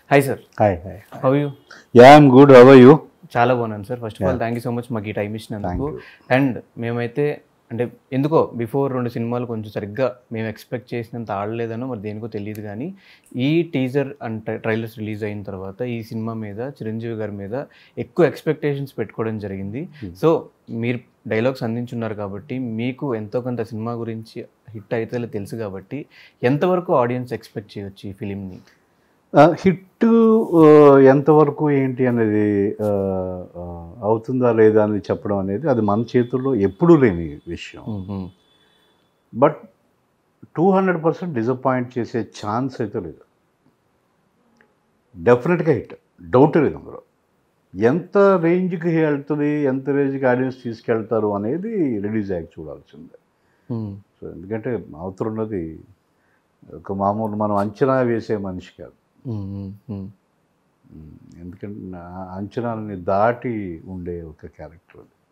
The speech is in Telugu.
hi sir hi hi how you ya I'm good how you చాలా బాగున్నాను sir first of all thank you so much మాకు ఈ టైం ఇచ్చినందుకు Thank అండ్ మేమైతే అంటే ఎందుకో బిఫోర్ రెండు సినిమాలు కొంచెం సరిగ్గా మేము ఎక్స్పెక్ట్ చేసినంత ఆడలేదనో మరి దేనికో తెలియదు కానీ ఈ టీజర్ అండ్ ట్రైలర్స్ రిలీజ్ అయిన తర్వాత ఈ సినిమా మీద చిరంజీవి గారి మీద ఎక్కువ ఎక్స్పెక్టేషన్స్ పెట్టుకోవడం జరిగింది సో మీరు డైలాగ్స్ అందించున్నారు కాబట్టి మీకు ఎంతో కొంత సినిమా గురించి హిట్ అయితే తెలుసు కాబట్టి ఎంతవరకు ఆడియన్స్ ఎక్స్పెక్ట్ చేయొచ్చు ఈ ఫిలింని హిట్ ఎంతవరకు ఏంటి అనేది ఆ, ఆ, అవుతుందా లేదా అని చెప్పడం అనేది అది మన చేతుల్లో ఎప్పుడూ లేని విషయం but two hundred percent disappoint చేసే ఛాన్స్ అయితే లేదు డెఫినెట్గా హిట్ డౌట్ లేదు అందులో ఎంత రేంజ్కి వెళ్తుంది ఎంత రేంజ్కి ఆడియన్స్ తీసుకెళ్తారు అనేది రిలీజ్ అయ్యాక చూడాల్సిందే సో ఎందుకంటే అవతరున్నది ఒక మామూలు మనం అంచనా వేసే మనిషి కాదు ఉమ్, ఎందుకంటే నా అంచనాలని దాటి ఉండే ఒక క్యారెక్టర్ అది